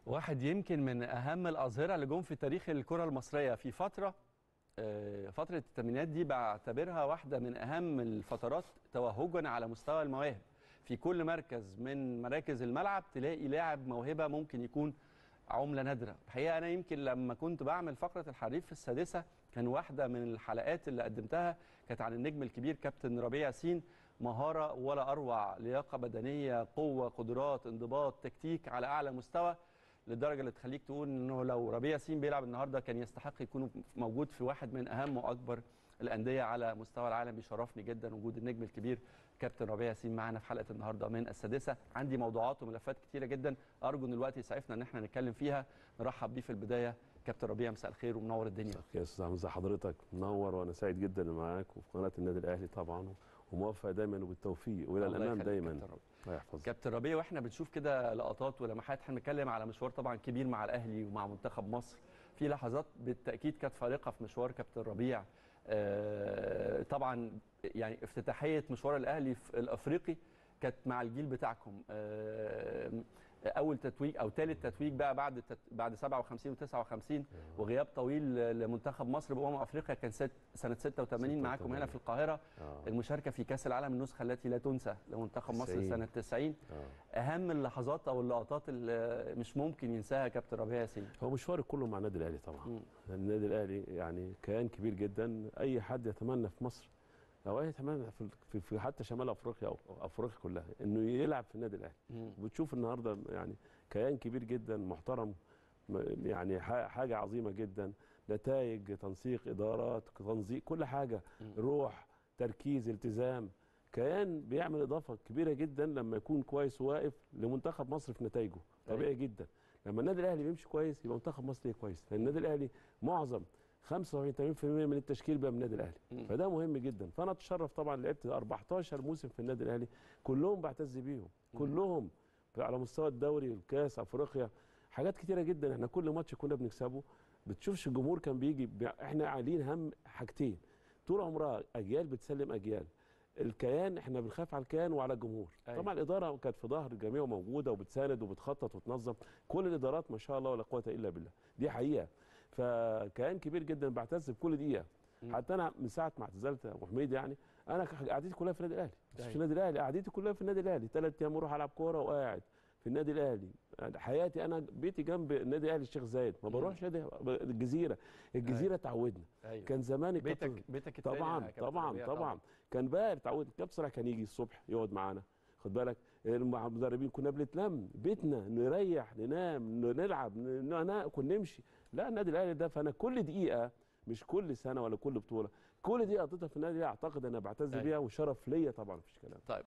واحد يمكن من اهم الاظهره اللي جم في تاريخ الكره المصريه في فتره آه، فتره الثمانينات دي بعتبرها واحده من اهم الفترات توهجا على مستوى المواهب في كل مركز من مراكز الملعب تلاقي لاعب موهبه ممكن يكون عمله نادره الحقيقه انا يمكن لما كنت بعمل فقره الحريف في السادسه كان واحده من الحلقات اللي قدمتها كانت عن النجم الكبير كابتن ربيع ياسين مهاره ولا اروع لياقه بدنيه قوه قدرات انضباط تكتيك على اعلى مستوى للدرجه اللي تخليك تقول انه لو ربيع ياسين بيلعب النهارده كان يستحق يكون موجود في واحد من اهم واكبر الانديه على مستوى العالم بيشرفني جدا وجود النجم الكبير كابتن ربيع ياسين معانا في حلقه النهارده من السادسه عندي موضوعات وملفات كتيره جدا ارجو ان الوقت يسعفنا ان احنا نتكلم فيها نرحب بيه في البدايه كابتن ربيع مساء الخير ومنور الدنيا يا استاذ حمزه حضرتك منور وانا سعيد جدا إني معاك وفي قناه النادي الاهلي طبعا وموفق دايما وبالتوفيق والى الله الامام يخليك دايما كابتن ربيع. الله يحفظك كابتن ربيع واحنا بنشوف كده لقطات ولمحات احنا بنتكلم على مشوار طبعا كبير مع الاهلي ومع منتخب مصر في لحظات بالتاكيد كانت فارقه في مشوار كابتن ربيع آه، طبعا يعني افتتاحيه مشوار الاهلي في الافريقي كانت مع الجيل بتاعكم آه، اول تتويج او ثالث تتويج بقى بعد التت... بعد 57 و59 وغياب طويل لمنتخب مصر بامم افريقيا كان ست... سنه 86 معاكم 86. هنا في القاهره آه. المشاركه في كاس العالم النسخه التي لا تنسى لمنتخب مصر 90. سنه 90 آه. اهم اللحظات او اللقطات اللي مش ممكن ينساها كابتن ربيع ياسين هو مشواري كله مع النادي الاهلي طبعا مم. النادي الاهلي يعني كيان كبير جدا اي حد يتمنى في مصر او اي يتمنى في, في, في حتى شمال افريقيا او أو افريقيا كلها انه يلعب في النادي الاهلي مم. وبتشوف النهارده يعني كيان كبير جدا محترم م- يعني ح- حاجه عظيمه جدا نتائج تنسيق ادارات تنظيم كل حاجه مم. روح تركيز التزام كيان بيعمل اضافه كبيره جدا لما يكون كويس وواقف لمنتخب مصر في نتائجه طبيعي جدا لما النادي الاهلي بيمشي كويس يبقى منتخب مصر ليه كويس لان النادي الاهلي معظم 75 80% من التشكيل بقى من النادي الاهلي مم. فده مهم جدا فانا اتشرف طبعا لعبت 14 موسم في النادي الاهلي كلهم بعتز بيهم كلهم على مستوى الدوري الكاس افريقيا حاجات كتيره جدا احنا كل ماتش كنا بنكسبه بتشوفش الجمهور كان بيجي بي- احنا عالين هم حاجتين طول عمرها اجيال بتسلم اجيال الكيان احنا بنخاف على الكيان وعلى الجمهور أيوة. طبعا الاداره كانت في ظهر الجميع وموجوده وبتساند وبتخطط وتنظم كل الادارات ما شاء الله ولا قوه الا بالله دي حقيقه فكيان كبير جدا بعتز بكل دقيقه مم. حتى انا من ساعه ما اعتزلت يا ابو حميد يعني انا قعدتي كلها في النادي الاهلي مش أيوة. في النادي الاهلي قعدتي كلها في النادي الاهلي ثلاث ايام اروح العب كوره وقاعد في النادي الاهلي حياتي انا بيتي جنب النادي الاهلي الشيخ زايد ما بروحش نادي الجزيره الجزيره اتعودنا أيوة. كان زمان الكابتن- بيتك بيتك التاني يا طبعا كابتن طبعا ربيع طبعا كان بقى اتعود كابتن صلاح كان يجي الصبح يقعد معانا خد بالك مع المدربين كنا بنتلم بيتنا نريح ننام ن- نلعب ن- ن- ناكل نمشي لا النادي الاهلي ده فانا كل دقيقه مش كل سنه ولا كل بطوله كل دقيقه قضيتها في النادي الاهلي اعتقد انا بعتز أيوة. بيها وشرف ليا طبعا مفيش كلام طيب